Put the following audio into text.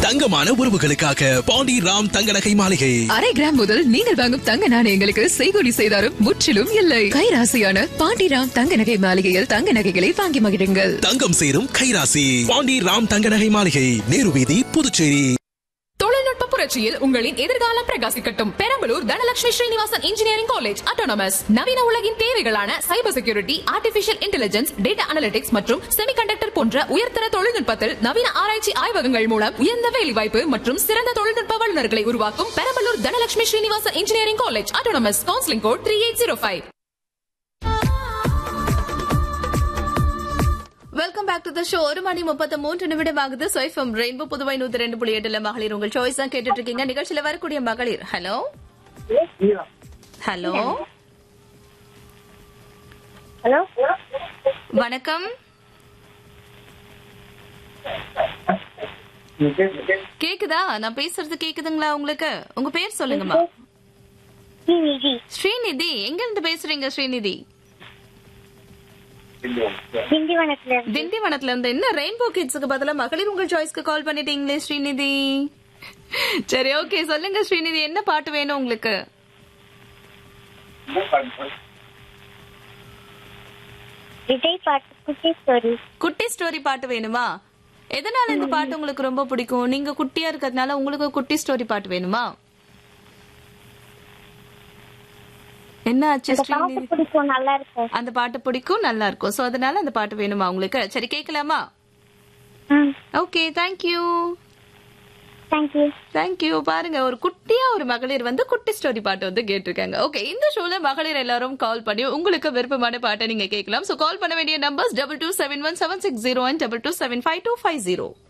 தங்கமான உறவுகளுக்காக பாண்டி ராம் தங்க நகை மாளிகை அரை கிராம் முதல் நீங்கள் வாங்கும் தங்க நாணயங்களுக்கு செய்கூலி செய்தாரும் முற்றிலும் இல்லை கைராசியான பாண்டிராம் தங்க நகை மாளிகையில் தங்க நகைகளை வாங்கி மகிழுங்கள் தங்கம் சேரும் கைராசி பாண்டி ராம் தங்க நகை மாளிகை நேரு வீதி புதுச்சேரி தொழில்நுட்ப புரட்சியில் உங்களின் எதிர்காலம் பிரகாசிக்கட்டும் Perambalur Dhanalakshmi Srinivasan engineering college autonomous நவீன உலகின் தேவைகளான cyber security artificial intelligence data analytics மற்றும் செமிகண்டக்டர் போன்ற உயர்தர தொழில்நுட்பத்தில் நவீன ஆராய்ச்சி ஆய்வகங்கள் மூலம் உயர்ந்த வேலைவாய்ப்பு மற்றும் சிறந்த தொழில்நுட்ப வல்லுநர்களை உருவாக்கும் Perambalur Dhanalakshmi Srinivasan engineering college autonomous counselling code three eight zero five welcome back to the show ஒரு மணி முப்பத்தி மூன்று நிமிடம் ஆகுது சோய்ஃபம் ரெயின்போ புதுவை நூத்தி ரெண்டு புள்ளி எட்டுல மகளிர் உங்கள் சாய்ஸ் தான் கேட்டுட்டு இருக்கீங்க நிகழ்ச்சியில வரக்கூடிய மகளிர் ஹலோ ஹலோ ஹலோ வணக்கம் கேக்குதா நான் பேசுறது கேக்குதுங்களா உங்களுக்கு உங்க பேர் சொல்லுங்கம்மா ஸ்ரீநிதி ஸ்ரீநிதி எங்க இருந்து பேசுறீங்க ஸ்ரீநிதி திண்டிவனத்துல திண்டிவனத்துல இருந்து என்ன ரெயின்போ கிட்ஸுக்கு பதிலா மகளிர் உங்கள் சாய்ஸ்க்கு கால் பண்ணிட்டீங்களே ஸ்ரீநிதி சரி ஓகே சொல்லுங்க ஸ்ரீநிதி என்ன பாட்டு வேணும் உங்களுக்கு விஜய் பாட்டு குட்டி ஸ்டோரி குட்டி ஸ்டோரி பாட்டு வேணுமா எதனால இந்த பாட்டு உங்களுக்கு ரொம்ப பிடிக்கும் நீங்க குட்டியா இருக்கிறதுனால உங்களுக்கு குட்டி ஸ்டோரி பாட்டு வேணுமா என்ன ஆச்சு இந்த பாட்டு ஸ்ரீநிதி பிடிக்கும் நல்லா இருக்கும் அந்த பாட்டு பிடிக்கும் நல்லா இருக்கும் சோ அதனால அந்த பாட்டு வேணுமா உங்களுக்கு சரி கேட்கலாமா ம் ஓகே தேங்க்யூ தேங்க்யூ தேங்க்யூ பாருங்க ஒரு குட்டியா ஒரு மகளிர் வந்து குட்டி ஸ்டோரி பாட்டு வந்து கேட்டிருக்காங்க ஓகே இந்த ஷோல மகளிர் எல்லாரும் கால் பண்ணி உங்களுக்கு விருப்பமான பாட்டை நீங்க கேட்கலாம் சோ கால் பண்ண வேண்டிய numbers double two seven one seven six zero one double two seven five two five zero